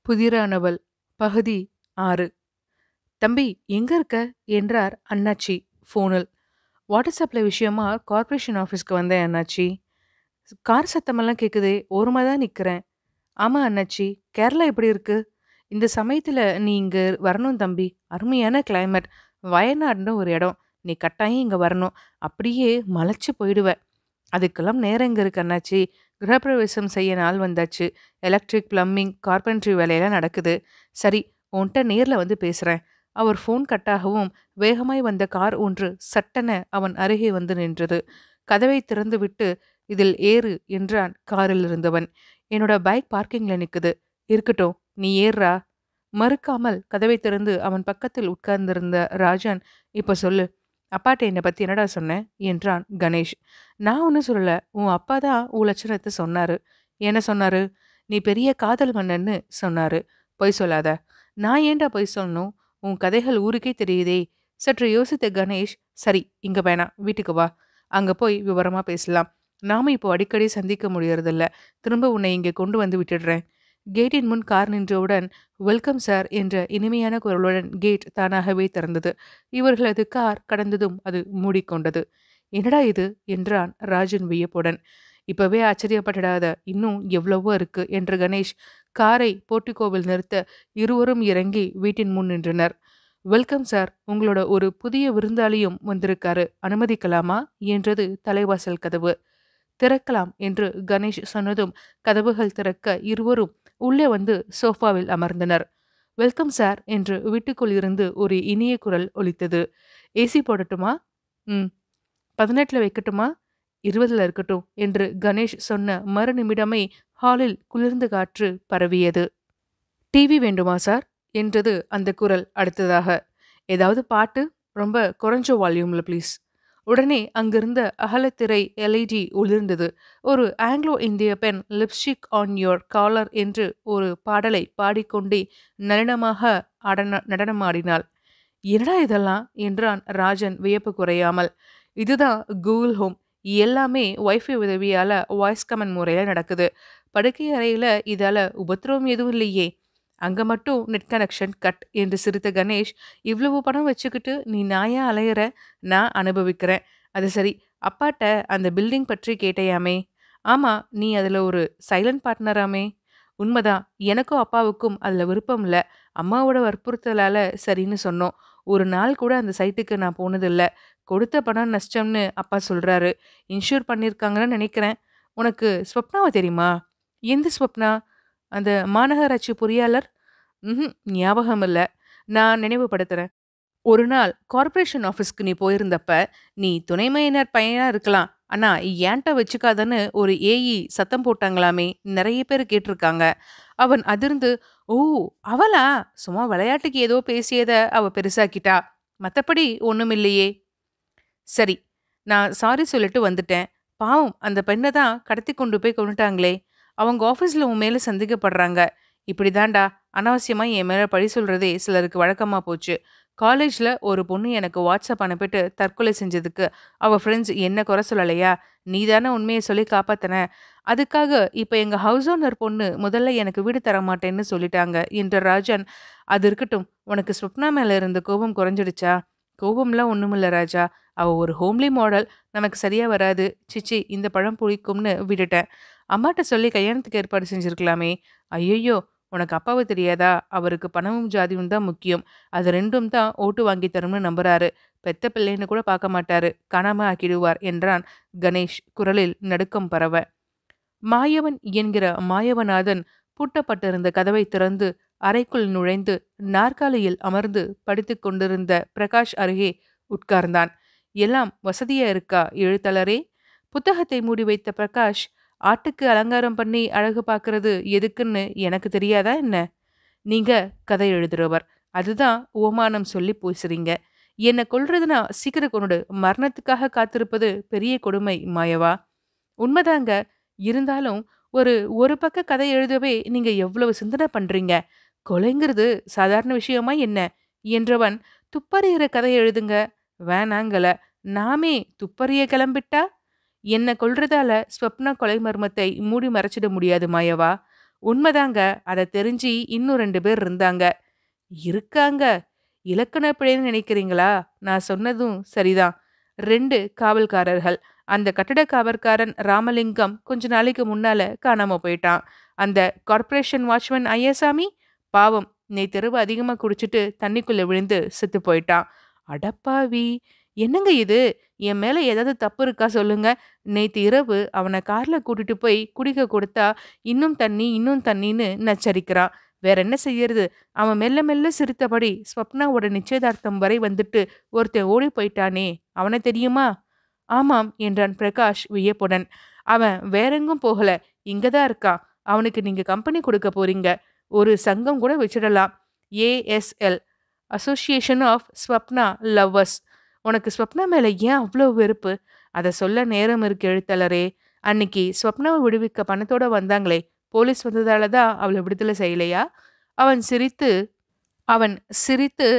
புதிரானவள் பகுதி ஆறு தம்பி எங்க இருக்க என்றார் அண்ணாச்சி ஃபோனில் வாட்ஸ்அப்பில் விஷயமா கார்ப்பரேஷன் ஆஃபீஸ்க்கு வந்தேன் அண்ணாச்சி கார் சத்தமெல்லாம் கேட்குதே ஓரமாக தான் நிற்கிறேன் ஆமாம் அண்ணாச்சி கேரளா எப்படி இருக்கு இந்த சமயத்தில் நீ இங்கே வரணும் தம்பி அருமையான கிளைமேட் வயநாடுன்னு ஒரு இடம் நீ கட்டாயம் இங்கே வரணும் அப்படியே மலைச்சு போயிடுவ அதுக்கெல்லாம் நேரம் எங்கே இருக்கு அண்ணாச்சி கிரகப்பிரவேசம் செய்ய நாள் வந்தாச்சு எலக்ட்ரிக் பிளம்பிங் கார்பென்ட்ரி வேலையெல்லாம் நடக்குது சரி உன்கிட்ட நேரில் வந்து பேசுகிறேன் அவர் ஃபோன் கட்டாகவும் வேகமாய் வந்த கார் ஒன்று சட்டென அவன் அருகே வந்து நின்றது கதவை திறந்துவிட்டு இதில் ஏறு என்றான் காரில் இருந்தவன் என்னோட பைக் பார்க்கிங்கில் நிற்குது இருக்கட்டும் நீ ஏறுறா மறுக்காமல் கதவை திறந்து அவன் பக்கத்தில் உட்கார்ந்திருந்த ராஜன் இப்போ சொல்லு அப்பாட்ட என்னை பற்றி என்னடா சொன்னேன் என்றான் கணேஷ் நான் ஒன்றும் சொல்லலை உன் அப்பா தான் உன் லட்சணத்தை சொன்னாரு என்ன சொன்னாரு நீ பெரிய காதல் மன்னன்னு சொன்னாரு பொய் சொல்லாத நான் ஏன்டா பொய் சொல்லணும் உன் கதைகள் ஊருக்கே தெரியுதே சற்று யோசித்த கணேஷ் சரி இங்க வேணாம் வீட்டுக்கு வா அங்க போய் விவரமா பேசலாம் நாம இப்போ அடிக்கடி சந்திக்க முடியறதில்ல திரும்ப உன்னை இங்கே கொண்டு வந்து விட்டுடுறேன் கேட்டின் முன் கார் நின்றவுடன் வெல்கம் சார் என்ற இனிமையான குரலுடன் கேட் தானாகவே திறந்தது இவர்களது கார் கடந்ததும் அது மூடிக்கொண்டது என்னடா இது என்றான் ராஜன் வியப்புடன் இப்பவே ஆச்சரியப்பட்டுடாத இன்னும் எவ்வளவோ இருக்கு என்று கணேஷ் காரை போர்ட்டிகோவில் நிறுத்த இருவரும் இறங்கி வீட்டின் முன் நின்றனர் வெல்கம் சார் உங்களோட ஒரு புதிய விருந்தாளியும் வந்திருக்காரு அனுமதிக்கலாமா என்றது தலைவாசல் கதவு திறக்கலாம் என்று கணேஷ் சொன்னதும் கதவுகள் திறக்க இருவரும் உள்ளே வந்து சோஃபாவில் அமர்ந்தனர் வெல்கம் சார் என்று வீட்டுக்குள் இருந்து ஒரு இனிய குரல் ஒலித்தது ஏசி போடட்டுமா ம் பதினெட்டில் வைக்கட்டுமா இருபதுல இருக்கட்டும் என்று கணேஷ் சொன்ன மறு நிமிடமே ஹாலில் குளிர்ந்த காற்று பரவியது டிவி வேண்டுமா சார் என்றது அந்த குரல் அடுத்ததாக ஏதாவது பாட்டு ரொம்ப குறைஞ்ச வால்யூம்ல ப்ளீஸ் உடனே அங்கிருந்த அகலத்திரை எல்இடி ஒளிர்ந்தது ஒரு ஆங்கிலோ இந்திய பெண் லிப்ஸ்டிக் ஆன் யோர் காலர் என்று ஒரு பாடலை பாடிக்கொண்டே நளினமாக அடன நடனமாடினாள் என்னடா இதெல்லாம் என்றான் ராஜன் வியப்பு குறையாமல் இதுதான் கூகுள் ஹோம் எல்லாமே வைஃபை உதவியால வாய்ஸ் கமெண்ட் முறையில் நடக்குது படுக்கை அறையில் இதால உபத்திரவம் எதுவும் இல்லையே அங்கே மட்டும் நெட் கனெக்ஷன் கட் என்று சிரித்த கணேஷ் இவ்வளவு பணம் வச்சுக்கிட்டு நீ நாயா அலையிற நான் அனுபவிக்கிறேன் அது சரி அப்பாட்ட அந்த பில்டிங் பற்றி கேட்டையாமே ஆமாம் நீ அதில் ஒரு சைலண்ட் பார்ட்னராமே உண்மைதான் எனக்கும் அப்பாவுக்கும் அதில் விருப்பம் இல்லை அம்மாவோட வற்புறுத்தலால் சரின்னு சொன்னோம் ஒரு நாள் கூட அந்த சைட்டுக்கு நான் போனதில்லை கொடுத்த பணம் நஷ்டம்னு அப்பா சொல்கிறாரு இன்ஷூர் பண்ணியிருக்காங்கன்னு நினைக்கிறேன் உனக்கு ஸ்வப்னாவை தெரியுமா எந்த ஸ்வப்னா அந்த மாநகராட்சி பொறியாளர் ம் ஞாபகம் இல்லை நான் நினைவுபடுத்துகிறேன் ஒரு நாள் கார்ப்பரேஷன் ஆஃபீஸ்க்கு நீ போயிருந்தப்ப நீ துணைமையினர் பையனாக இருக்கலாம் ஆனால் ஏன்ட்ட வச்சுக்காதன்னு ஒரு ஏஇ சத்தம் போட்டாங்களாமே நிறைய பேர் கேட்டிருக்காங்க அவன் அதிர்ந்து ஓ அவளா சும்மா விளையாட்டுக்கு ஏதோ பேசியதை அவ பெருசாக்கிட்டா மற்றபடி ஒன்றுமில்லையே சரி நான் சாரி சொல்லிட்டு வந்துட்டேன் பாவம் அந்த பெண்ணை தான் கடத்தி கொண்டு போய் கொண்டுட்டாங்களே அவங்க ஆஃபீஸில் உன் மேலே சந்தேகப்படுறாங்க இப்படி தாண்டா அனாவசியமாக என் மேலே பழி சொல்கிறதே சிலருக்கு வழக்கமாக போச்சு காலேஜில் ஒரு பொண்ணு எனக்கு வாட்ஸ்அப் அனுப்பிட்டு தற்கொலை செஞ்சதுக்கு அவள் ஃப்ரெண்ட்ஸ் என்ன குறை சொல்லலையா நீ தானே உண்மையை சொல்லி காப்பாத்தின அதுக்காக இப்போ எங்கள் ஹவுஸ் ஓனர் பொண்ணு முதல்ல எனக்கு வீடு தர மாட்டேன்னு சொல்லிட்டாங்க என்ற ராஜன் அது இருக்கட்டும் உனக்கு ஸ்வப்னா மேலே இருந்த கோபம் குறைஞ்சிடுச்சா கோபம்லாம் ஒன்றுமில்ல ராஜா அவள் ஒரு ஹோம்லி மாடல் நமக்கு சரியாக வராது சிச்சி இந்த பழம் பிடிக்கும்னு விட்டுட்டேன் அம்மாட்ட சொல்லி கல்யாணத்துக்கு ஏற்பாடு செஞ்சுருக்கலாமே ஐயையோ உனக்கு அப்பாவை தெரியாதா அவருக்கு பணமும் ஜாதியும் தான் முக்கியம் அது ரெண்டும் தான் ஓட்டு வாங்கி தரும்னு நம்புறாரு பெத்த பிள்ளைன்னு கூட பார்க்க மாட்டாரு காணாம ஆக்கிடுவார் என்றான் கணேஷ் குரலில் நடுக்கம் பரவ மாயவன் என்கிற மாயவநாதன் பூட்டப்பட்டிருந்த கதவை திறந்து அறைக்குள் நுழைந்து நாற்காலியில் அமர்ந்து படித்துக் கொண்டிருந்த பிரகாஷ் அருகே உட்கார்ந்தான் எல்லாம் வசதியா இருக்கா எழுத்தலரே புத்தகத்தை மூடி வைத்த பிரகாஷ் ஆட்டுக்கு அலங்காரம் பண்ணி அழகு பார்க்கறது எதுக்குன்னு எனக்கு தெரியாதா என்ன நீங்க கதை எழுதுறவர் அதுதான் ஓமானம் சொல்லி பேசுறீங்க என்னை கொல்றதுனா சீக்கிரம் கொண்டு மரணத்துக்காக காத்திருப்பது பெரிய கொடுமை மாயவா உண்மைதாங்க இருந்தாலும் ஒரு ஒரு பக்க கதை எழுதவே நீங்க எவ்வளவு சிந்தனை பண்றீங்க கொலைங்கிறது சாதாரண விஷயமா என்ன என்றவன் துப்பறிகிற கதை எழுதுங்க வேணாங்கல நாமே துப்பறிய கிளம்பிட்டா என்ன கொல்றதால ஸ்வப்னா கொலை மர்மத்தை மூடி மறைச்சிட முடியாது மாயவா உண்மைதாங்க அதை தெரிஞ்சு இன்னும் ரெண்டு பேர் இருந்தாங்க இருக்காங்க இலக்கண பிழைன்னு நினைக்கிறீங்களா நான் சொன்னதும் சரிதான் ரெண்டு காவல்காரர்கள் அந்த கட்டட காவல்காரன் ராமலிங்கம் கொஞ்ச நாளைக்கு முன்னால காணாம போயிட்டான் அந்த கார்ப்பரேஷன் வாட்ச்மேன் ஐயசாமி பாவம் நேத்திரவு அதிகமா குடிச்சிட்டு தண்ணிக்குள்ள விழுந்து செத்து போயிட்டான் அடப்பாவி என்னங்க இது என் மேல ஏதாவது தப்பு இருக்கா சொல்லுங்க நேத்து இரவு அவனை கார்ல கூட்டிட்டு போய் குடிக்க கொடுத்தா இன்னும் தண்ணி இன்னும் தண்ணின்னு நச்சரிக்கிறான் வேற என்ன செய்யறது அவன் மெல்ல மெல்ல சிரித்தபடி ஸ்வப்னாவோட நிச்சயதார்த்தம் வரை வந்துட்டு ஒருத்தன் ஓடி போயிட்டானே அவனை தெரியுமா ஆமாம் என்றான் பிரகாஷ் வியப்புடன் அவன் வேறெங்கும் போகல இங்கதான் இருக்கான் அவனுக்கு நீங்க கம்பெனி கொடுக்க போறீங்க ஒரு சங்கம் கூட வச்சிடலாம் ASL association of Swapna lovers உனக்கு ஸ்வப்னா மேல ஏன் அவ்வளோ வெறுப்பு அதை சொல்ல நேரம் இருக்கு எழுத்தலரே அன்னைக்கு ஸ்வப்னாவை விடுவிக்க பணத்தோட வந்தாங்களே போலீஸ் வந்ததால தான் அவளை விடுதலை செய்யலையா அவன் சிரித்து அவன் சிரித்து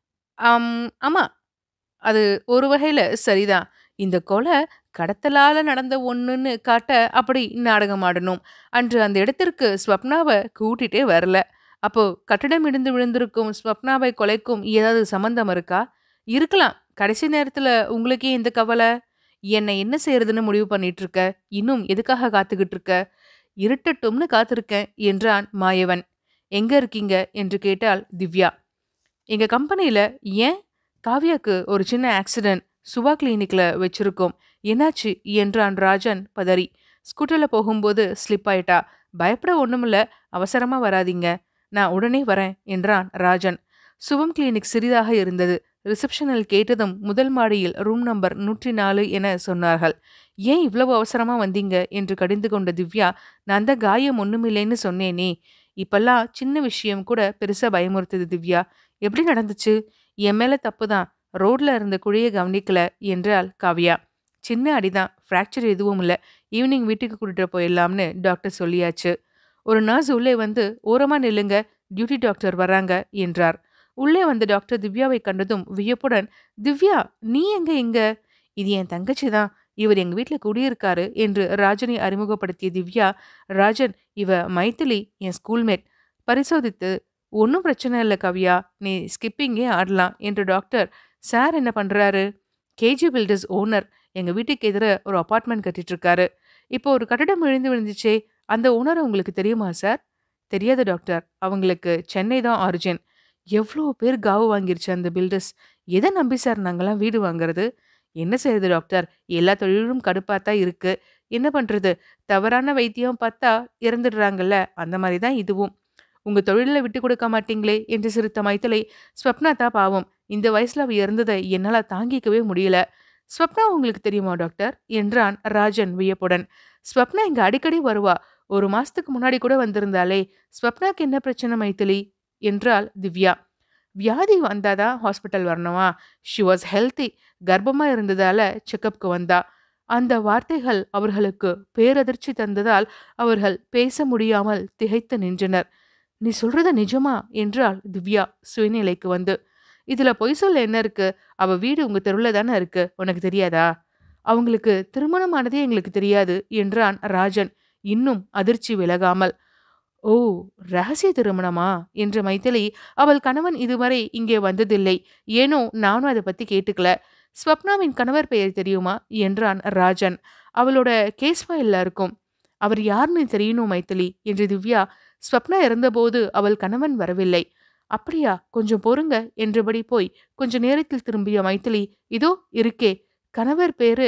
ஆம் ஆமா அது ஒரு வகையில சரிதான் இந்த கொலை கடத்தலால நடந்த ஒண்ணுன்னு காட்ட அப்படி நாடகம் ஆடணும் அன்று அந்த இடத்திற்கு ஸ்வப்னாவை கூட்டிட்டே வரல அப்போ கட்டிடம் இடிந்து விழுந்திருக்கும் ஸ்வப்னாவை கொலைக்கும் ஏதாவது சம்பந்தம் இருக்கா இருக்கலாம் கடைசி நேரத்துல உங்களுக்கே இந்த கவலை என்னை என்ன செய்யறதுன்னு முடிவு பண்ணிட்டு இருக்க இன்னும் எதுக்காக காத்துக்கிட்டு இருக்க இருட்டட்டும்னு காத்திருக்கேன் என்றான் மாயவன் எங்க இருக்கீங்க என்று கேட்டாள் திவ்யா எங்க கம்பெனியில ஏன் காவ்யாக்கு ஒரு சின்ன ஆக்சிடென்ட் சுபா கிளினிக்ல வச்சிருக்கோம் என்னாச்சு என்றான் ராஜன் பதறி ஸ்கூட்டர்ல போகும்போது ஸ்லிப் ஆயிட்டா பயப்பட ஒண்ணுமில்ல அவசரமா வராதீங்க நான் உடனே வரேன் என்றான் ராஜன் சுபம் கிளினிக் சிறிதாக இருந்தது ரிசப்ஷனில் கேட்டதும் முதல் மாடியில் ரூம் நம்பர் நூற்றி நாலு என சொன்னார்கள் ஏன் இவ்வளவு அவசரமா வந்தீங்க என்று கடிந்து கொண்ட திவ்யா நான் தான் காயம் ஒண்ணுமில்லைன்னு சொன்னேனே இப்பெல்லாம் சின்ன விஷயம் கூட பெருசா பயமுறுத்துது திவ்யா எப்படி நடந்துச்சு என் மேல தப்புதான் ரோட்ல இருந்த குழியை கவனிக்கல என்றாள் காவ்யா சின்ன அடிதான் ஃப்ராக்சர் எதுவும் இல்லை ஈவினிங் வீட்டுக்கு கூட்டிட்டு போயிடலாம்னு டாக்டர் சொல்லியாச்சு ஒரு நர்ஸ் உள்ளே வந்து ஓரமா நில்லுங்க டியூட்டி டாக்டர் வராங்க என்றார் உள்ளே வந்த டாக்டர் திவ்யாவை கண்டதும் வியப்புடன் திவ்யா நீ எங்க இங்க இது என் தங்கச்சி தான் இவர் எங்க வீட்ல குடியிருக்காரு என்று ராஜனை அறிமுகப்படுத்திய திவ்யா ராஜன் இவ மைத்திலி என் ஸ்கூல்மேட் பரிசோதித்து ஒன்றும் பிரச்சனை இல்லை கவ்யா நீ ஸ்கிப்பிங்கே ஆடலாம் என்று டாக்டர் சார் என்ன பண்றாரு கேஜி பில்டர்ஸ் ஓனர் எங்க வீட்டுக்கு எதிர ஒரு அபார்ட்மெண்ட் கட்டிட்டு இருக்காரு இப்போ ஒரு கட்டடம் விழுந்து விழுந்துச்சே அந்த ஓனர் உங்களுக்கு தெரியுமா சார் தெரியாது டாக்டர் அவங்களுக்கு சென்னை தான் ஆரிஜின் எவ்வளோ பேர் காவு வாங்கிருச்சு அந்த பில்டர்ஸ் எதை நம்பி சார் நாங்கெல்லாம் வீடு வாங்குறது என்ன செய்யறது டாக்டர் எல்லா தொழிலும் கடுப்பாக தான் இருக்கு என்ன பண்றது தவறான வைத்தியம் பார்த்தா இறந்துடுறாங்கல்ல அந்த மாதிரி தான் இதுவும் உங்க தொழிலில் விட்டு கொடுக்க மாட்டீங்களே என்று சிரித்த மைத்தலை ஸ்வப்னா தான் பாவம் இந்த வயசுல அவ இறந்ததை என்னால் தாங்கிக்கவே முடியல ஸ்வப்னா உங்களுக்கு தெரியுமா டாக்டர் என்றான் ராஜன் வியப்புடன் ஸ்வப்னா இங்க அடிக்கடி வருவா ஒரு மாசத்துக்கு முன்னாடி கூட வந்திருந்தாலே ஸ்வப்னாக்கு என்ன பிரச்சனை மைத்திலி என்றாள் திவ்யா வியாதி வந்தாதான் ஹாஸ்பிட்டல் வரணுமா ஷி வாஸ் ஹெல்த்தி கர்ப்பமா இருந்ததால செக்கப்க்கு வந்தா அந்த வார்த்தைகள் அவர்களுக்கு பேரதிர்ச்சி தந்ததால் அவர்கள் பேச முடியாமல் திகைத்து நின்றனர் நீ சொல்றது நிஜமா என்றாள் திவ்யா சுயநிலைக்கு வந்து இதுல பொய் சொல்ல என்ன இருக்கு அவ வீடு உங்க தெருவுல தானே இருக்கு உனக்கு தெரியாதா அவங்களுக்கு திருமணமானதே எங்களுக்கு தெரியாது என்றான் ராஜன் இன்னும் அதிர்ச்சி விலகாமல் ஓ ரகசிய திருமணமா என்ற மைத்திலி அவள் கணவன் இதுவரை இங்கே வந்ததில்லை ஏனோ நானும் அதை பத்தி கேட்டுக்கல ஸ்வப்னாவின் கணவர் பெயர் தெரியுமா என்றான் ராஜன் அவளோட கேஸ் ஃபைல்ல இருக்கும் அவர் யாருன்னு தெரியணும் மைத்திலி என்று திவ்யா ஸ்வப்னா இறந்தபோது அவள் கணவன் வரவில்லை அப்படியா கொஞ்சம் பொறுங்க என்றபடி போய் கொஞ்ச நேரத்தில் திரும்பிய மைத்திலி இதோ இருக்கே கணவர் பேரு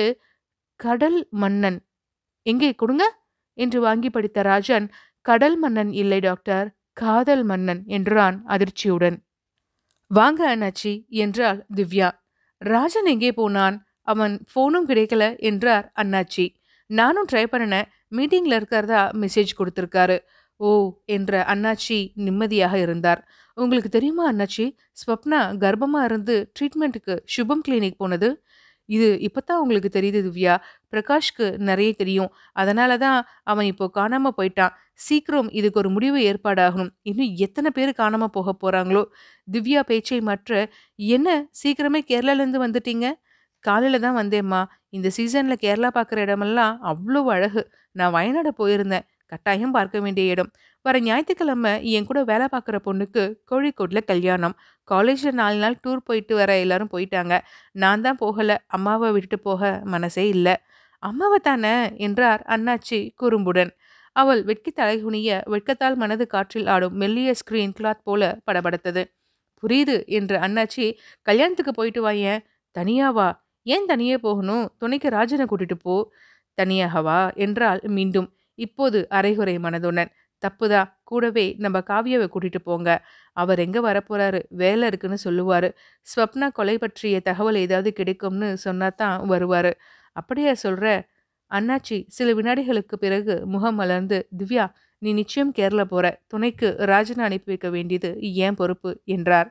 கடல் மன்னன் எங்கே கொடுங்க என்று வாங்கி படித்த ராஜன் கடல் மன்னன் இல்லை டாக்டர் காதல் மன்னன் என்றான் அதிர்ச்சியுடன் வாங்க அண்ணாச்சி என்றாள் திவ்யா ராஜன் எங்கே போனான் அவன் ஃபோனும் கிடைக்கல என்றார் அண்ணாச்சி நானும் ட்ரை பண்ணினேன் மீட்டிங்ல இருக்கிறதா மெசேஜ் கொடுத்துருக்காரு ஓ என்ற அண்ணாச்சி நிம்மதியாக இருந்தார் உங்களுக்கு தெரியுமா அண்ணாச்சி ஸ்வப்னா கர்ப்பமா இருந்து ட்ரீட்மெண்ட்டுக்கு சுபம் கிளினிக் போனது இது இப்பதான் உங்களுக்கு தெரியுது திவ்யா பிரகாஷ்க்கு நிறைய தெரியும் அதனால தான் அவன் இப்போ காணாம போயிட்டான் சீக்கிரம் இதுக்கு ஒரு முடிவு ஏற்பாடாகணும் இன்னும் எத்தனை பேர் காணாம போக போறாங்களோ திவ்யா பேச்சை மற்ற என்ன சீக்கிரமே கேரளாலேருந்து வந்துட்டீங்க காலையில தான் வந்தேம்மா இந்த சீசன்ல கேரளா பார்க்குற இடமெல்லாம் அவ்வளோ அழகு நான் வயநாடு போயிருந்தேன் கட்டாயம் பார்க்க வேண்டிய இடம் வர ஞாயிற்றுக்கிழமை என் கூட வேலை பார்க்குற பொண்ணுக்கு கோழிக்கோட்டில் கல்யாணம் காலேஜில் நாலு நாள் டூர் போயிட்டு வர எல்லாரும் போயிட்டாங்க நான் தான் போகலை அம்மாவை விட்டுட்டு போக மனசே இல்லை அம்மாவை தானே என்றார் அண்ணாச்சி குறும்புடன் அவள் வெட்கி தலைகுனிய வெட்கத்தால் மனது காற்றில் ஆடும் மெல்லிய ஸ்கிரீன் கிளாத் போல படபடத்தது புரியுது என்று அண்ணாச்சி கல்யாணத்துக்கு போயிட்டு வாயேன் தனியாவா ஏன் தனியே போகணும் துணைக்கு ராஜனை கூட்டிட்டு போ தனியாகவா என்றால் மீண்டும் இப்போது அரைகுறை மனதுடன் தப்புதா கூடவே நம்ம காவியாவை கூட்டிட்டு போங்க அவர் எங்க வரப்போறாரு வேலை இருக்குன்னு சொல்லுவாரு ஸ்வப்னா கொலை பற்றிய தகவல் ஏதாவது கிடைக்கும்னு சொன்னா தான் வருவாரு அப்படியா சொல்ற அண்ணாச்சி சில வினாடிகளுக்கு பிறகு முகம் மலர்ந்து திவ்யா நீ நிச்சயம் கேரளா போற துணைக்கு ராஜனை அனுப்பி வைக்க வேண்டியது ஏன் பொறுப்பு என்றார்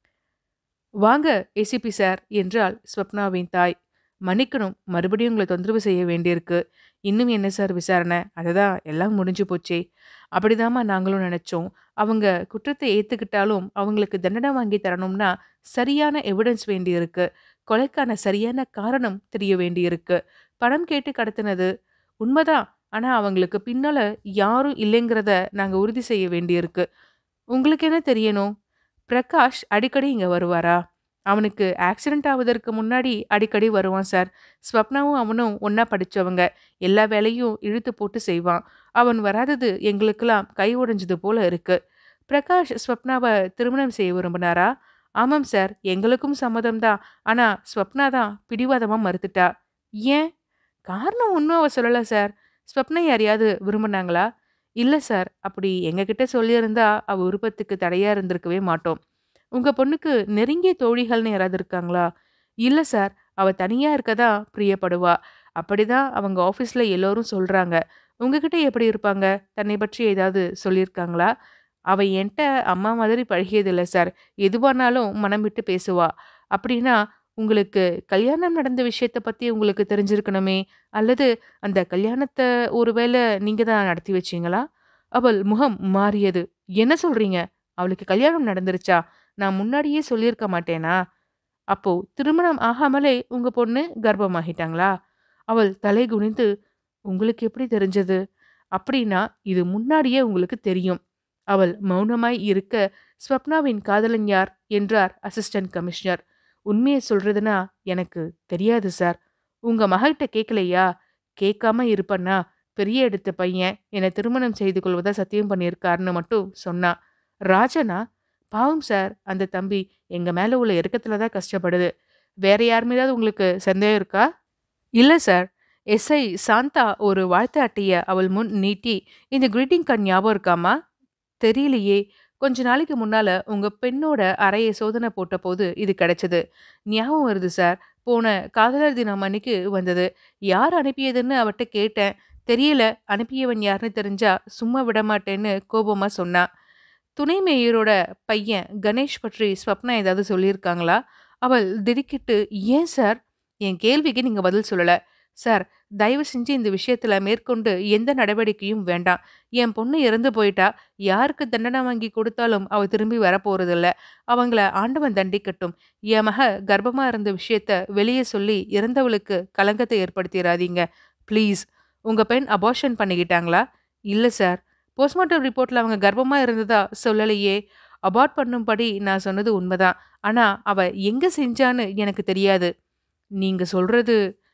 வாங்க ஏசிபி சார் என்றாள் ஸ்வப்னாவின் தாய் மன்னிக்கணும் மறுபடியும் உங்களை தொந்தரவு செய்ய வேண்டியிருக்கு இன்னும் என்ன சார் விசாரணை அதுதான் எல்லாம் முடிஞ்சு போச்சே அப்படிதாம்மா நாங்களும் நினைச்சோம் அவங்க குற்றத்தை ஏத்துக்கிட்டாலும் அவங்களுக்கு தண்டனை வாங்கி தரணும்னா சரியான எவிடன்ஸ் வேண்டியிருக்கு கொலைக்கான சரியான காரணம் தெரிய வேண்டியிருக்கு பணம் கேட்டு கடத்தினது உண்மைதான் ஆனா அவங்களுக்கு பின்னால யாரும் இல்லைங்கிறத நாங்க உறுதி செய்ய வேண்டியிருக்கு உங்களுக்கு என்ன தெரியணும் பிரகாஷ் அடிக்கடி இங்க வருவாரா அவனுக்கு ஆக்சிடென்ட் ஆவதற்கு முன்னாடி அடிக்கடி வருவான் சார் ஸ்வப்னாவும் அவனும் ஒன்றா படித்தவங்க எல்லா வேலையும் இழுத்து போட்டு செய்வான் அவன் வராதது எங்களுக்கெல்லாம் கை உடைஞ்சது போல இருக்கு பிரகாஷ் ஸ்வப்னாவை திருமணம் செய்ய விரும்பினாரா ஆமாம் சார் எங்களுக்கும் சம்மதம் தான் ஆனால் ஸ்வப்னா தான் பிடிவாதமாக மறுத்துட்டா ஏன் காரணம் ஒன்றும் அவ சொல்லலை சார் ஸ்வப்னா யாரையாவது விரும்பினாங்களா இல்லை சார் அப்படி எங்ககிட்ட சொல்லியிருந்தா அவ விருப்பத்துக்கு தடையாக இருந்திருக்கவே மாட்டோம் உங்கள் பொண்ணுக்கு நெருங்கிய தோழிகள்னு யாராவது இருக்காங்களா இல்லை சார் அவ தனியாக இருக்கதா பிரியப்படுவா அப்படிதான் அவங்க ஆஃபீஸில் எல்லோரும் சொல்கிறாங்க உங்ககிட்ட எப்படி இருப்பாங்க தன்னை பற்றி ஏதாவது சொல்லியிருக்காங்களா அவ என்கிட்ட அம்மா மாதிரி பழகியதில்லை சார் எதுவானாலும் மனம் விட்டு பேசுவா அப்படின்னா உங்களுக்கு கல்யாணம் நடந்த விஷயத்த பற்றி உங்களுக்கு தெரிஞ்சிருக்கணுமே அல்லது அந்த கல்யாணத்தை ஒருவேளை நீங்கள் தான் நடத்தி வச்சீங்களா அவள் முகம் மாறியது என்ன சொல்றீங்க அவளுக்கு கல்யாணம் நடந்துருச்சா நான் முன்னாடியே சொல்லியிருக்க மாட்டேனா அப்போ திருமணம் ஆகாமலே உங்க பொண்ணு கர்ப்பமாகிட்டாங்களா அவள் தலை குனிந்து உங்களுக்கு எப்படி தெரிஞ்சது அப்படின்னா இது முன்னாடியே உங்களுக்கு தெரியும் அவள் மௌனமாய் இருக்க ஸ்வப்னாவின் காதலன் யார் என்றார் அசிஸ்டன்ட் கமிஷனர் உண்மையை சொல்றதுனா எனக்கு தெரியாது சார் உங்க மகள்கிட்ட கேட்கலையா கேட்காம இருப்பன்னா பெரிய எடுத்த பையன் என்னை திருமணம் செய்து கொள்வதா சத்தியம் பண்ணியிருக்காருன்னு மட்டும் சொன்னா ராஜனா பாவம் சார் அந்த தம்பி எங்க மேல உள்ள இறக்கத்துல தான் கஷ்டப்படுது வேற யார் மீதாவது உங்களுக்கு சந்தேகம் இருக்கா இல்ல சார் எஸ்ஐ சாந்தா ஒரு வாழ்த்து அட்டைய அவள் முன் நீட்டி இந்த கிரீட்டிங் கார்டு ஞாபகம் இருக்காமா தெரியலையே கொஞ்ச நாளைக்கு முன்னால உங்க பெண்ணோட அறையை சோதனை போட்ட போது இது கிடைச்சது ஞாபகம் வருது சார் போன காதலர் தினம் அன்னைக்கு வந்தது யார் அனுப்பியதுன்னு அவட்ட கேட்டேன் தெரியல அனுப்பியவன் யாருன்னு தெரிஞ்சா சும்மா விட மாட்டேன்னு கோபமா சொன்னா துணை மேயரோட பையன் கணேஷ் பற்றி ஸ்வப்னா ஏதாவது சொல்லியிருக்காங்களா அவள் திடுக்கிட்டு ஏன் சார் என் கேள்விக்கு நீங்க பதில் சொல்லல சார் தயவு செஞ்சு இந்த விஷயத்துல மேற்கொண்டு எந்த நடவடிக்கையும் வேண்டாம் என் பொண்ணு இறந்து போயிட்டா யாருக்கு தண்டனை வாங்கி கொடுத்தாலும் அவ திரும்பி வரப்போறதில்ல அவங்கள ஆண்டவன் தண்டிக்கட்டும் என் மக கர்ப்பமா இருந்த விஷயத்த வெளியே சொல்லி இறந்தவளுக்கு கலங்கத்தை ஏற்படுத்திடாதீங்க ப்ளீஸ் உங்க பெண் அபார்ஷன் பண்ணிக்கிட்டாங்களா இல்ல சார் போஸ்ட்மார்ட்டம் ரிப்போர்ட்ல அவங்க கர்ப்பமா இருந்ததா சொல்லலையே அபார்ட் பண்ணும்படி நான் சொன்னது உண்மைதான் ஆனா அவ எங்க செஞ்சான்னு எனக்கு தெரியாது நீங்க சொல்றது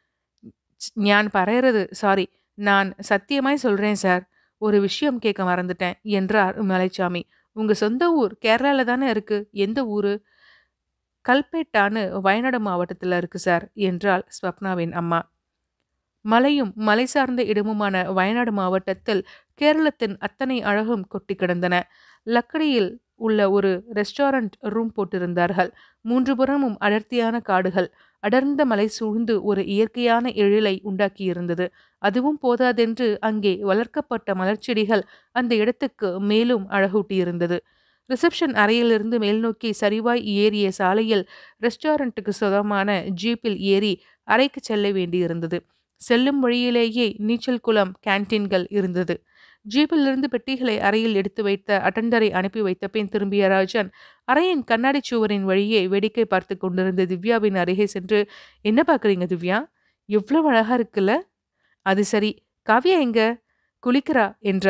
ஞான் பறையறது சாரி நான் சத்தியமாய் சொல்றேன் சார் ஒரு விஷயம் கேட்க மறந்துட்டேன் என்றார் மலைச்சாமி உங்க சொந்த ஊர் கேரளால தானே இருக்கு எந்த ஊரு கல்பேட்டான்னு வயநாடு மாவட்டத்தில் இருக்கு சார் என்றாள் ஸ்வப்னாவின் அம்மா மலையும் மலை சார்ந்த இடமுமான வயநாடு மாவட்டத்தில் கேரளத்தின் அத்தனை அழகும் கொட்டி கிடந்தன லக்கடியில் உள்ள ஒரு ரெஸ்டாரண்ட் ரூம் போட்டிருந்தார்கள் மூன்று புறமும் அடர்த்தியான காடுகள் அடர்ந்த மலை சூழ்ந்து ஒரு இயற்கையான எழிலை உண்டாக்கியிருந்தது அதுவும் போதாதென்று அங்கே வளர்க்கப்பட்ட மலர்ச்செடிகள் அந்த இடத்துக்கு மேலும் அழகூட்டியிருந்தது ரிசப்ஷன் அறையிலிருந்து மேல்நோக்கி சரிவாய் ஏறிய சாலையில் ரெஸ்டாரண்ட்டுக்கு சொந்தமான ஜீப்பில் ஏறி அறைக்கு செல்ல வேண்டியிருந்தது செல்லும் வழியிலேயே நீச்சல் குளம் கேன்டீன்கள் இருந்தது ஜீப்பிலிருந்து பெட்டிகளை அறையில் எடுத்து வைத்த அட்டண்டரை அனுப்பி வைத்த பின் திரும்பிய ராஜன் அறையின் கண்ணாடி சுவரின் வழியே வேடிக்கை பார்த்து கொண்டிருந்த திவ்யாவின் அருகே சென்று என்ன பார்க்குறீங்க திவ்யா எவ்வளவு அழகா இருக்குல்ல அது சரி காவ்யா எங்க குளிக்கிறா என்றாள்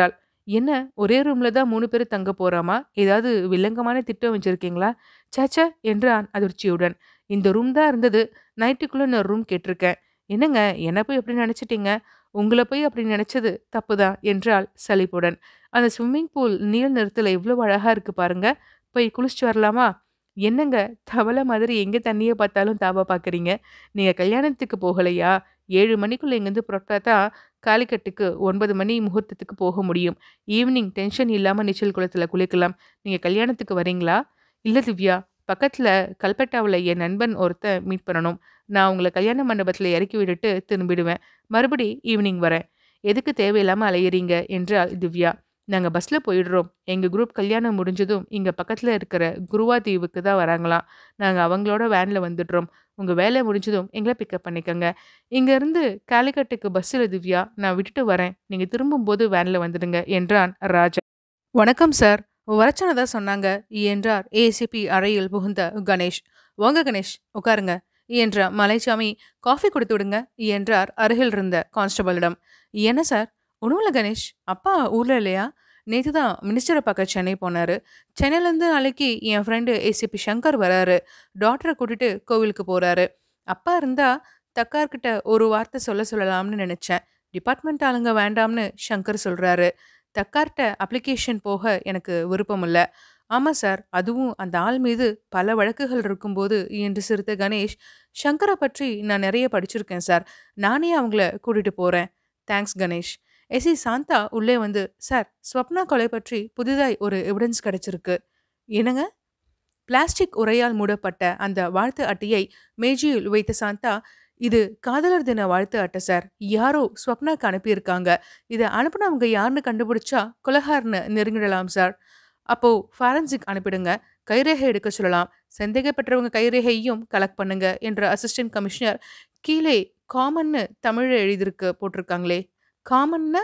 என்ன ஒரே ரூம்ல தான் மூணு பேரும் தங்க போறாமா ஏதாவது வில்லங்கமான திட்டம் வச்சிருக்கீங்களா சேச்சே என்றான் அதிர்ச்சியுடன் இந்த ரூம் தான் இருந்தது நைட்டுக்குள்ள நான் ரூம் கேட்டிருக்கேன் என்னங்க என்ன போய் எப்படி நினைச்சிட்டீங்க உங்களை போய் அப்படி நினைச்சது தப்புதான் என்றாள் சலிப்புடன் அந்த ஸ்விம்மிங் பூல் நீல் நிறத்துல எவ்வளவு அழகா இருக்கு பாருங்க போய் குளிச்சுட்டு வரலாமா என்னங்க தவளை மாதிரி எங்க தண்ணியை பார்த்தாலும் தாவா பார்க்குறீங்க நீங்க கல்யாணத்துக்கு போகலையா ஏழு மணிக்குள்ள இங்கேருந்து புறப்பட்டா தான் காலிக்கட்டுக்கு ஒன்பது மணி முகூர்த்தத்துக்கு போக முடியும் ஈவினிங் டென்ஷன் இல்லாம நீச்சல் குளத்துல குளிக்கலாம் நீங்க கல்யாணத்துக்கு வரீங்களா இல்ல திவ்யா பக்கத்துல கல்பட்டாவில் என் நண்பன் ஒருத்தன் மீட் பண்ணணும் நான் உங்களை கல்யாண மண்டபத்தில் இறக்கி விட்டுட்டு திரும்பிடுவேன் மறுபடி ஈவினிங் வரேன் எதுக்கு தேவையில்லாம அலையிறீங்க என்றாள் திவ்யா நாங்கள் பஸ்ஸில் போயிடுறோம் எங்கள் குரூப் கல்யாணம் முடிஞ்சதும் இங்கே பக்கத்தில் இருக்கிற குருவா தீவுக்கு தான் வராங்களாம் நாங்கள் அவங்களோட வேனில் வந்துடுறோம் உங்கள் வேலை முடிஞ்சதும் எங்களை பிக்கப் பண்ணிக்கோங்க இங்கேருந்து காலிக்கட்டுக்கு பஸ்ஸில் திவ்யா நான் விட்டுட்டு வரேன் நீங்கள் திரும்பும்போது வேனில் வந்துடுங்க என்றான் ராஜா வணக்கம் சார் வரச்சனதா சொன்னாங்க என்றார் ஏசிபி அறையில் புகுந்த கணேஷ் வாங்க கணேஷ் உட்காருங்க என்ற மலைச்சாமி காஃபி கொடுத்து விடுங்க என்றார் அருகில் இருந்த கான்ஸ்டபிளிடம் என்ன சார் ஒன்றும் கணேஷ் அப்பா ஊரில் இல்லையா நேற்று தான் மினிஸ்டரை பார்க்க சென்னை போனார் சென்னையிலேருந்து நாளைக்கு என் ஃப்ரெண்டு ஏசிபி சங்கர் வராரு டாக்டரை கூட்டிட்டு கோவிலுக்கு போகிறாரு அப்பா இருந்தா தக்கார்கிட்ட ஒரு வார்த்தை சொல்ல சொல்லலாம்னு நினச்சேன் டிபார்ட்மெண்ட் ஆளுங்க வேண்டாம்னு சங்கர் சொல்கிறாரு தக்கார்ட்ட அப்ளிகேஷன் போக எனக்கு விருப்பம் இல்லை ஆமாம் சார் அதுவும் அந்த ஆள் மீது பல வழக்குகள் இருக்கும்போது என்று சிரித்த கணேஷ் சங்கரை பற்றி நான் நிறைய படிச்சிருக்கேன் சார் நானே அவங்கள கூட்டிட்டு போகிறேன் தேங்க்ஸ் கணேஷ் எஸ்சி சாந்தா உள்ளே வந்து சார் ஸ்வப்னா கொலை பற்றி புதிதாய் ஒரு எவிடன்ஸ் கிடைச்சிருக்கு என்னங்க பிளாஸ்டிக் உரையால் மூடப்பட்ட அந்த வாழ்த்து அட்டையை மேஜையில் வைத்த சாந்தா இது காதலர் தின வாழ்த்து அட்டை சார் யாரோ ஸ்வப்னாக்கு அனுப்பியிருக்காங்க இதை அனுப்புனவங்க யாருன்னு கண்டுபிடிச்சா கொலகாரன்னு நெருங்கிடலாம் சார் அப்போ ஃபாரன்சிக் அனுப்பிடுங்க கைரேகை எடுக்க சொல்லலாம் சந்தேகப்பட்டவங்க கைரேகையும் கலெக்ட் பண்ணுங்க என்ற அசிஸ்டன்ட் கமிஷனர் கீழே காமன்னு தமிழில் எழுதியிருக்கு போட்டிருக்காங்களே காமன்னா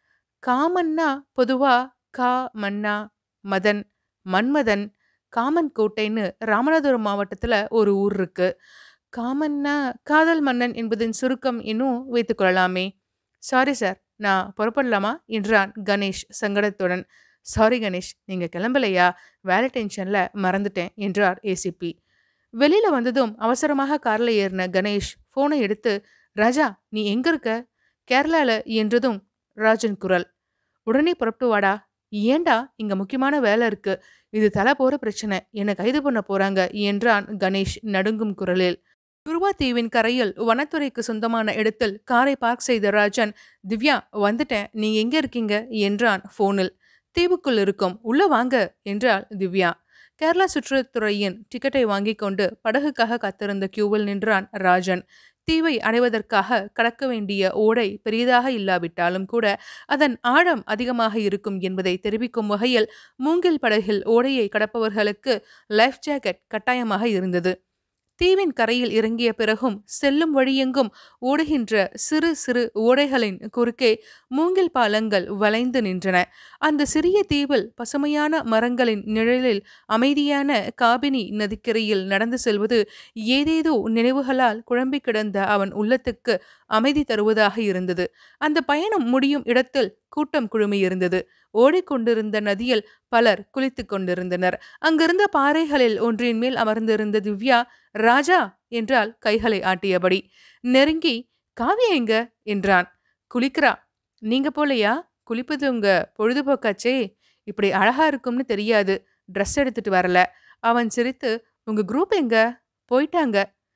காமன்னா பொதுவா கா மன்னா மதன் மன்மதன் காமன் கோட்டைன்னு ராமநாதபுரம் மாவட்டத்தில் ஒரு ஊர் இருக்கு காமன்னா காதல் மன்னன் என்பதின் சுருக்கம் இன்னும் வைத்துக்கொள்ளலாமே சாரி சார் நான் புறப்படலாமா என்றான் கணேஷ் சங்கடத்துடன் சாரி கணேஷ் நீங்க கிளம்பலையா வேலை டென்ஷன்ல மறந்துட்டேன் என்றார் ஏசிபி வெளியில வந்ததும் அவசரமாக கார்ல ஏறின கணேஷ் போனை எடுத்து ராஜா நீ எங்க இருக்க கேரளால என்றதும் ராஜன் குரல் உடனே புறப்பட்டு வாடா ஏண்டா இங்க முக்கியமான வேலை இருக்கு இது தலை போற பிரச்சனை என்னை கைது பண்ண போறாங்க என்றான் கணேஷ் நடுங்கும் குரலில் குருவா தீவின் கரையில் வனத்துறைக்கு சொந்தமான இடத்தில் காரை பார்க் செய்த ராஜன் திவ்யா வந்துட்டேன் நீ எங்க இருக்கீங்க என்றான் போனில் தீவுக்குள் இருக்கும் உள்ள வாங்க என்றாள் திவ்யா கேரளா சுற்றுலாத்துறையின் டிக்கெட்டை வாங்கிக் கொண்டு படகுக்காக காத்திருந்த கியூவில் நின்றான் ராஜன் தீவை அடைவதற்காக கடக்க வேண்டிய ஓடை பெரியதாக இல்லாவிட்டாலும் கூட அதன் ஆழம் அதிகமாக இருக்கும் என்பதை தெரிவிக்கும் வகையில் மூங்கில் படகில் ஓடையை கடப்பவர்களுக்கு லைஃப் ஜாக்கெட் கட்டாயமாக இருந்தது தீவின் கரையில் இறங்கிய பிறகும் செல்லும் வழியெங்கும் ஓடுகின்ற சிறு சிறு ஓடைகளின் குறுக்கே மூங்கில் பாலங்கள் வளைந்து நின்றன அந்த சிறிய தீவில் பசுமையான மரங்களின் நிழலில் அமைதியான காபினி நதிக்கரையில் நடந்து செல்வது ஏதேதோ நினைவுகளால் குழம்பி கிடந்த அவன் உள்ளத்துக்கு அமைதி தருவதாக இருந்தது அந்த பயணம் முடியும் இடத்தில் கூட்டம் குழுமியிருந்தது ஓடிக்கொண்டிருந்த நதியில் பலர் குளித்துக் கொண்டிருந்தனர் அங்கிருந்த பாறைகளில் ஒன்றின் மேல் அமர்ந்திருந்த திவ்யா ராஜா என்றால் கைகளை ஆட்டியபடி நெருங்கி காவியா எங்க என்றான் குளிக்கிறா நீங்க போலையா குளிப்பது உங்க பொழுதுபோக்காச்சே இப்படி அழகா இருக்கும்னு தெரியாது ட்ரெஸ் எடுத்துட்டு வரல அவன் சிரித்து உங்க குரூப் எங்க போயிட்டாங்க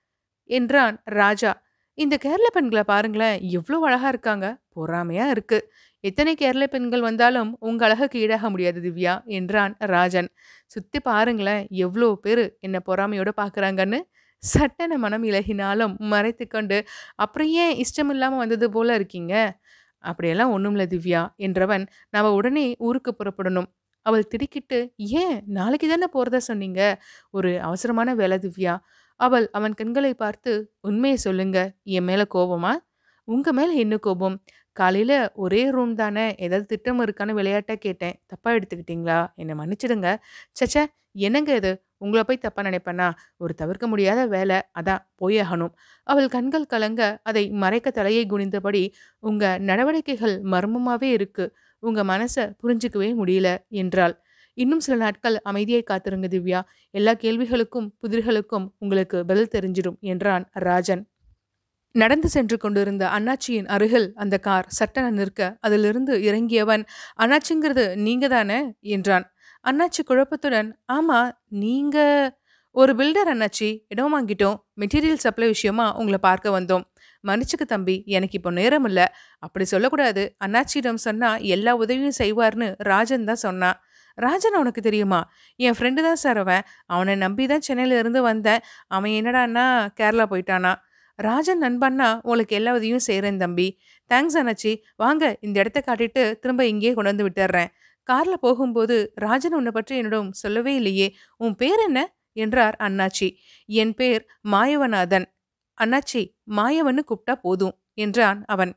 என்றான் ராஜா இந்த கேரள பெண்களை பாருங்களேன் எவ்வளோ அழகா இருக்காங்க பொறாமையா இருக்கு எத்தனை கேரள பெண்கள் வந்தாலும் உங்க அழகுக்கு ஈடாக முடியாது திவ்யா என்றான் ராஜன் சுத்தி பாருங்களேன் எவ்வளோ பேர் என்ன பொறாமையோட பார்க்கறாங்கன்னு சட்டன மனம் இலகினாலும் மறைத்து கொண்டு அப்புறம் ஏன் இஷ்டம் இல்லாம வந்தது போல இருக்கீங்க அப்படியெல்லாம் ஒண்ணுமில்ல திவ்யா என்றவன் நாம உடனே ஊருக்கு புறப்படணும் அவள் திடுக்கிட்டு ஏன் நாளைக்கு தானே போறதா சொன்னீங்க ஒரு அவசரமான வேலை திவ்யா அவள் அவன் கண்களை பார்த்து உண்மையை சொல்லுங்க என் மேல கோபமா உங்க மேல என்ன கோபம் காலையில ஒரே ரூம் தானே ஏதாவது திட்டம் இருக்கான்னு விளையாட்டா கேட்டேன் தப்பா எடுத்துக்கிட்டீங்களா என்னை மன்னிச்சிடுங்க சச்சே என்னங்க இது உங்களை போய் தப்பா நினைப்பேனா ஒரு தவிர்க்க முடியாத வேலை அதான் போயாகணும் அவள் கண்கள் கலங்க அதை மறைக்க தலையை குனிந்தபடி உங்க நடவடிக்கைகள் மர்மமாவே இருக்கு உங்க மனச புரிஞ்சுக்கவே முடியல என்றாள் இன்னும் சில நாட்கள் அமைதியாய் காத்திருங்க திவ்யா எல்லா கேள்விகளுக்கும் புதிர்களுக்கும் உங்களுக்கு பதில் தெரிஞ்சிடும் என்றான் ராஜன் நடந்து சென்று கொண்டிருந்த அண்ணாச்சியின் அருகில் அந்த கார் சட்டென நிற்க அதிலிருந்து இறங்கியவன் அண்ணாச்சிங்கிறது நீங்க தானே என்றான் அண்ணாச்சி குழப்பத்துடன் ஆமா நீங்க ஒரு பில்டர் அண்ணாச்சி இடம் வாங்கிட்டோம் மெட்டீரியல் சப்ளை விஷயமா உங்களை பார்க்க வந்தோம் மன்னிச்சுக்கு தம்பி எனக்கு இப்போ நேரம் இல்லை அப்படி சொல்லக்கூடாது அண்ணாச்சியிடம் சொன்னா எல்லா உதவியும் செய்வார்னு ராஜன் தான் சொன்னான் ராஜன் உனக்கு தெரியுமா என் ஃப்ரெண்டு தான் சார் அவன் அவனை நம்பி தான் சென்னையில இருந்து வந்தேன் அவன் என்னடான்னா கேரளா போயிட்டானா ராஜன் நண்பன்னா உங்களுக்கு எல்லா உதவியும் செய்கிறேன் தம்பி தேங்க்ஸ் அண்ணாச்சி வாங்க இந்த இடத்த காட்டிட்டு திரும்ப இங்கேயே கொண்டு வந்து விட்டுறேன் கார்ல போகும்போது ராஜன் உன்னை பற்றி என்னிடம் சொல்லவே இல்லையே உன் பேர் என்ன என்றார் அண்ணாச்சி என் பேர் மாயவநாதன் அண்ணாச்சி மாயவன்னு கூப்பிட்டா போதும் என்றான் அவன்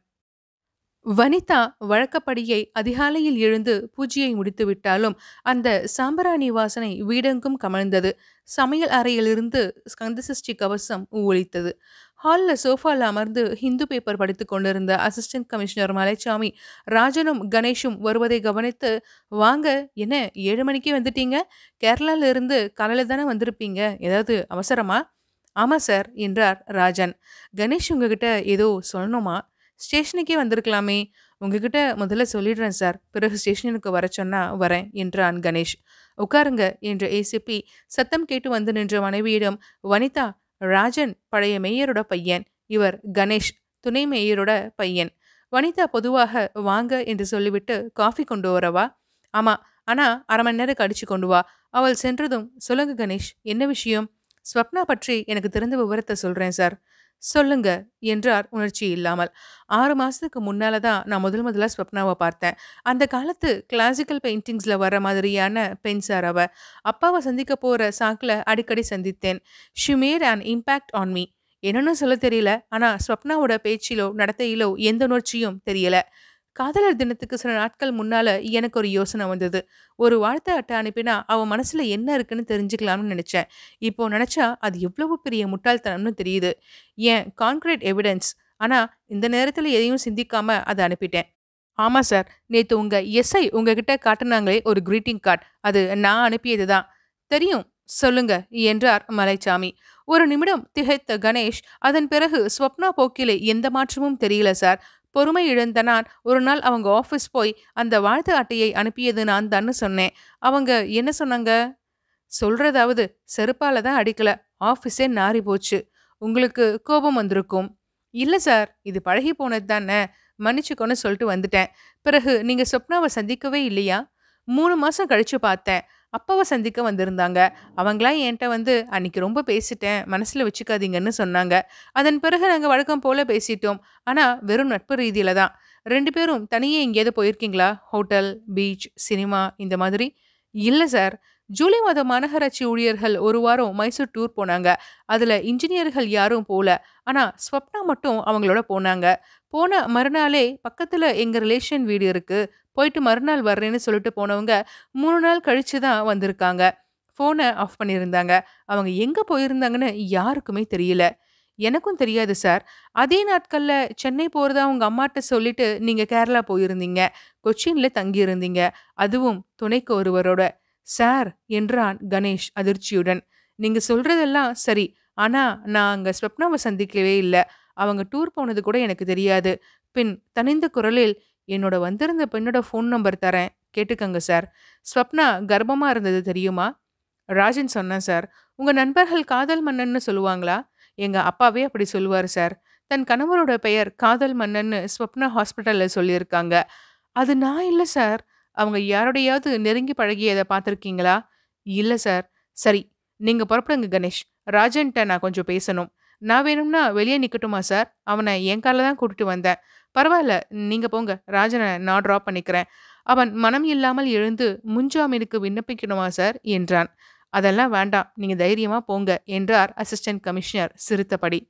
வனிதா வழக்கப்படியே அதிகாலையில் எழுந்து பூஜையை முடித்து விட்டாலும் அந்த சாம்பராணி வாசனை வீடெங்கும் கமழ்ந்தது சமையல் அறையிலிருந்து ஸ்கந்தசஷ்டி கவசம் ஒலித்தது ஹாலில் சோஃபாவில் அமர்ந்து ஹிந்து பேப்பர் படித்து கொண்டிருந்த அசிஸ்டன்ட் கமிஷனர் மலைச்சாமி ராஜனும் கணேஷும் வருவதை கவனித்து வாங்க என்ன ஏழு மணிக்கே வந்துட்டீங்க கேரளால இருந்து காலையில் தானே வந்திருப்பீங்க ஏதாவது அவசரமா ஆமாம் சார் என்றார் ராஜன் கணேஷ் உங்ககிட்ட ஏதோ சொல்லணுமா ஸ்டேஷனுக்கே வந்திருக்கலாமே உங்ககிட்ட முதல்ல சொல்லிடுறேன் சார் பிறகு ஸ்டேஷனுக்கு வர சொன்னா வரேன் என்றான் கணேஷ் உட்காருங்க என்ற ஏசிபி சத்தம் கேட்டு வந்து நின்ற மனைவியிடம் வனிதா ராஜன் பழைய மேயரோட பையன் இவர் கணேஷ் துணை மேயரோட பையன் வனிதா பொதுவாக வாங்க என்று சொல்லிவிட்டு காஃபி கொண்டு வரவா ஆமா ஆனா அரை மணி நேரம் கடிச்சு கொண்டு வா அவள் சென்றதும் சொல்லுங்க கணேஷ் என்ன விஷயம் ஸ்வப்னா பற்றி எனக்கு தெரிந்த விவரத்தை சொல்றேன் சார் சொல்லுங்க என்றார் உணர்ச்சி இல்லாமல் ஆறு மாசத்துக்கு முன்னால தான் நான் முதல் முதல்ல ஸ்வப்னாவை பார்த்தேன் அந்த காலத்து கிளாசிக்கல் பெயிண்டிங்ஸ்ல வர மாதிரியான பெண் சார் அவ அப்பாவை சந்திக்க போற சாக்கில் அடிக்கடி சந்தித்தேன் she made an impact on me என்னன்னு சொல்ல தெரியல ஆனா ஸ்வப்னாவோட பேச்சிலோ நடத்தையிலோ எந்த உணர்ச்சியும் தெரியல காதலர் தினத்துக்கு சில நாட்கள் முன்னால எனக்கு ஒரு யோசனை வந்தது ஒரு வாழ்த்து அட்டை அனுப்பினா அவ மனசுல என்ன இருக்குன்னு தெரிஞ்சுக்கலாம்னு நினைச்சேன் இப்போ நினைச்சா அது எவ்வளவு பெரிய முட்டாள்தனம்னு தெரியுது ஏன் கான்கிரீட் எவிடன்ஸ் ஆனா இந்த நேரத்துல எதையும் சிந்திக்காம அதை அனுப்பிட்டேன் ஆமா சார் நேத்து உங்க எஸ்ஐ உங்ககிட்ட காட்டுனாங்களே ஒரு greeting கார்டு அது நான் அனுப்பியது தான் தெரியும் சொல்லுங்க என்றார் மலைச்சாமி ஒரு நிமிடம் திகைத்த கணேஷ் அதன் பிறகு ஸ்வப்னா போக்கிலே எந்த மாற்றமும் தெரியல சார் பொறுமை இழந்த நான் ஒரு நாள் அவங்க ஆஃபீஸ் போய் அந்த வாழ்த்து அட்டையை அனுப்பியது நான் தான்னு சொன்னேன் அவங்க என்ன சொன்னாங்க சொல்றதாவது செருப்பால தான் அடிக்கல ஆஃபீஸே நாறி போச்சு உங்களுக்கு கோபம் வந்திருக்கும் இல்ல சார் இது பழகி போனது தானே மன்னிச்சுக்கோன்னு சொல்லிட்டு வந்துட்டேன் பிறகு நீங்க சொப்னாவை சந்திக்கவே இல்லையா மூணு மாசம் கழிச்சு பார்த்தேன் அப்பாவை சந்திக்க வந்திருந்தாங்க அவங்களா என்கிட்ட வந்து அன்னைக்கு ரொம்ப பேசிட்டேன் மனசுல வச்சுக்காதீங்கன்னு சொன்னாங்க அதன் பிறகு நாங்கள் வழக்கம் போல பேசிட்டோம் ஆனா வெறும் நட்பு ரீதியில தான் ரெண்டு பேரும் தனியே எங்கேயாவது போயிருக்கீங்களா ஹோட்டல் பீச் சினிமா இந்த மாதிரி இல்லை சார் ஜூலை மாதம் மாநகராட்சி ஊழியர்கள் ஒரு வாரம் மைசூர் டூர் போனாங்க அதுல இன்ஜினியர்கள் யாரும் போல ஆனா ஸ்வப்னா மட்டும் அவங்களோட போனாங்க போன மறுநாளே பக்கத்துல எங்க ரிலேஷன் வீடு இருக்கு போயிட்டு மறுநாள் வர்றேன்னு சொல்லிட்டு போனவங்க மூணு நாள் கழிச்சு தான் வந்திருக்காங்க ஃபோனை ஆஃப் பண்ணியிருந்தாங்க அவங்க எங்க போயிருந்தாங்கன்னு யாருக்குமே தெரியல எனக்கும் தெரியாது சார் அதே நாட்கள்ல சென்னை போறதா உங்க அம்மாட்ட சொல்லிட்டு நீங்க கேரளா போயிருந்தீங்க கொச்சின்ல தங்கி இருந்தீங்க அதுவும் துணைக்கு ஒருவரோட சார் என்றான் கணேஷ் அதிர்ச்சியுடன் நீங்க சொல்றதெல்லாம் சரி ஆனா நான் அங்க ஸ்வப்னாவை சந்திக்கவே இல்லை அவங்க டூர் போனது கூட எனக்கு தெரியாது பின் தனிந்த குரலில் என்னோட வந்திருந்த பெண்ணோட ஃபோன் நம்பர் தரேன் கேட்டுக்கங்க சார் ஸ்வப்னா கர்ப்பமா இருந்தது தெரியுமா ராஜன் சொன்னேன் சார் உங்க நண்பர்கள் காதல் மன்னன்னு சொல்லுவாங்களா எங்க அப்பாவே அப்படி சொல்லுவார் சார் தன் கணவரோட பெயர் காதல் மன்னன்னு ஸ்வப்னா ஹாஸ்பிட்டல்ல சொல்லியிருக்காங்க அது நான் இல்லை சார் அவங்க யாரோடையாவது நெருங்கி பழகியதை பார்த்துருக்கீங்களா இல்லை சார் சரி நீங்க புறப்படுங்க கணேஷ் ராஜன்ட்ட நான் கொஞ்சம் பேசணும் நான் வேணும்னா வெளியே நிக்கட்டுமா சார் அவனை என் காரில் தான் கூட்டிட்டு வந்தேன் பரவாயில்ல நீங்க போங்க ராஜனை நான் ட்ராப் பண்ணிக்கிறேன் அவன் மனம் இல்லாமல் எழுந்து முன்ஜாமீனுக்கு விண்ணப்பிக்கணுமா சார் என்றான் அதெல்லாம் வேண்டாம் நீங்க தைரியமா போங்க என்றார் அசிஸ்டன்ட் கமிஷனர் சிரித்தபடி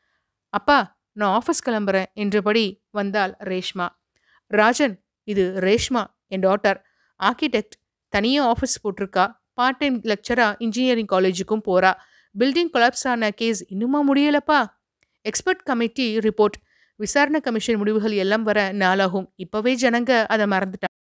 அப்பா நான் ஆஃபீஸ் கிளம்புறேன் என்றபடி வந்தாள் ரேஷ்மா ராஜன் இது ரேஷ்மா என் டாட்டர் ஆர்கிடெக்ட் தனியாக ஆஃபீஸ் போட்டிருக்கா பார்ட் டைம் லெக்சரா இன்ஜினியரிங் காலேஜுக்கும் போறா பில்டிங் கொலாப்ஸ் ஆன கேஸ் இன்னுமா முடியலப்பா எக்ஸ்பர்ட் கமிட்டி ரிப்போர்ட் விசாரணை கமிஷன் முடிவுகள் எல்லாம் வர நாளாகும் இப்பவே ஜனங்க அதை மறந்துட்டாங்க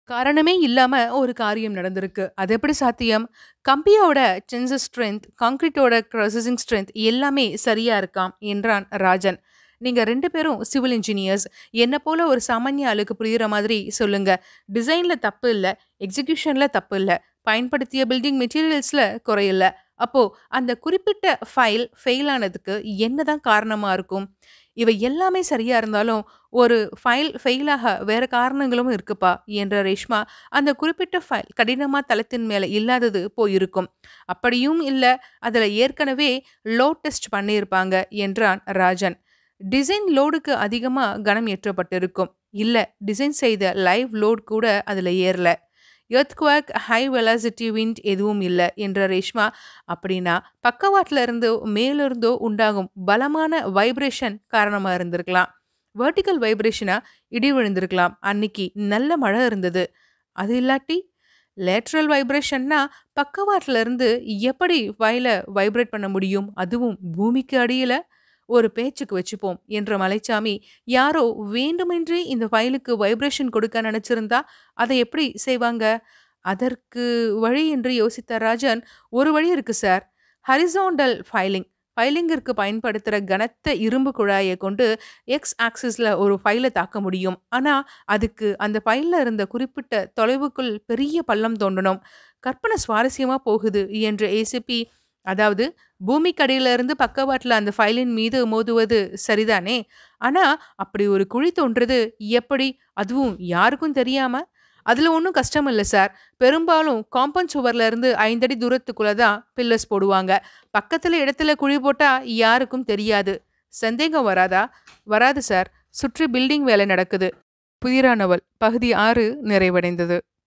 காரணமே இல்லாம ஒரு காரியம் நடந்திருக்கு. அது எப்படி சாத்தியம்? கம்பியோட டென்சர் ஸ்ட்ரென்த், கான்கிரீட்டோட க்ரஷிங் ஸ்ட்ரென்த் எல்லாமே சரியா இருக்காம் என்றான் ராஜன். நீங்க 2 பேரும் சிவில் இன்ஜினியர்ஸ். என்ன போல ஒரு சாமானிய ஆளுக்கு புரியிற மாதிரி சொல்லுங்க. டிசைன்ல தப்பு இல்ல, எக்ஸிகியூஷன்ல தப்பு இல்ல, பயன்படுத்திய பில்டிங் மெட்டீரியல்ஸ்ல குறை இல்ல. அப்போ அந்த குறிப்பிட்ட ஃபைல் ஃபெயில் ஆனதுக்கு என்னதான் காரணமா இருக்கும்? இவை எல்லாமே சரியா இருந்தாலும், ஒரு ஃபைல் ஃபெயில் ஆக வேற காரணங்களும் இருக்குப்பா என்ற ரேஷ்மா, அந்த குறிப்பிட்ட ஃபைல் கடினமா தளத்தின் மேல இல்லாதது போயிருக்கும். அப்படியும் இல்ல, அதுல ஏற்கனவே லோட் டெஸ்ட் பண்ணியிருப்பாங்க என்றான் ராஜன். டிசைன் லோடுக்கு அதிகமா கனம் ஏற்றப்பட்டிருக்கும். இல்ல, டிசைன் செய்த லைவ் லோட் கூட அதுல ஏறல. எர்த்குவாக், ஹை வெலாசிட்டி விண்ட் எதுவும் இல்ல என்ற ரேஷ்மா, அப்படின்னா பக்கவாட்டுல இருந்தோ, மேலிருந்தோ உண்டாகும் பலமான வைப்ரேஷன் காரணமா இருந்திருக்கலாம். வெர்டிகல் வைப்ரேஷனா இடி விழுந்திருக்கலாம். அன்னிக்கு நல்ல மழை இருந்தது. அது இல்லாட்டி? லேட்ரல் வைப்ரேஷன்னா பக்கவாட்டுல இருந்து எப்படி ஃபைல வைப்ரேட் பண்ண முடியும்? அதுவும் பூமிக்கு அடியில? ஒரு பேச்சுக்கு வச்சுப்போம் என்ற மலைச்சாமி, யாரோ வேண்டுமென்றே இந்த ஃபைலுக்கு வைப்ரேஷன் கொடுக்க நினைச்சிருந்தா, அதை எப்படி செய்வாங்க? அதற்கு வழி என்று யோசித்த ராஜன், ஒரு வழி இருக்கு சார். Horizontal filing. ஃபைலிங்கிற்கு பயன்படுத்துற கனத்த இரும்பு குழாய கொண்டு எக்ஸ் ஆக்சிஸ்ல ஒரு ஃபைல தாக்க முடியும். ஆனா, அதுக்கு அந்த ஃபைல்ல இருந்த குறிப்பிட்ட தொலைவுக்குள் பெரிய பள்ளம் தோண்டணும். கற்பனை சுவாரஸ்யமா போகுது என்ற ஏசிபி, அதாவது பூமிக்கடியில இருந்து பக்கவாட்டுல அந்த ஃபைலின் மீது மோதுவது சரிதானே? ஆனா, அப்படி ஒரு குழி தோண்டுறது எப்படி? அதுவும் யாருக்கும் தெரியாம? அதுல ஒண்ணும் கஷ்டம் இல்ல சார். பெரும்பாலும் காம்பவுண்ட் சுவர்ல இருந்து 5 அடி தூரத்துக்குள்ள தான் பில்லர்ஸ் போடுவாங்க. பக்கத்துல இடத்துல குழி போட்டா யாருக்கும் தெரியாது. சந்தேகம் வராதா? வராது சார். சுற்றி பில்டிங் வேலை நடக்குது. புதிரானவள் பகுதி 6 நிறைவடைந்தது.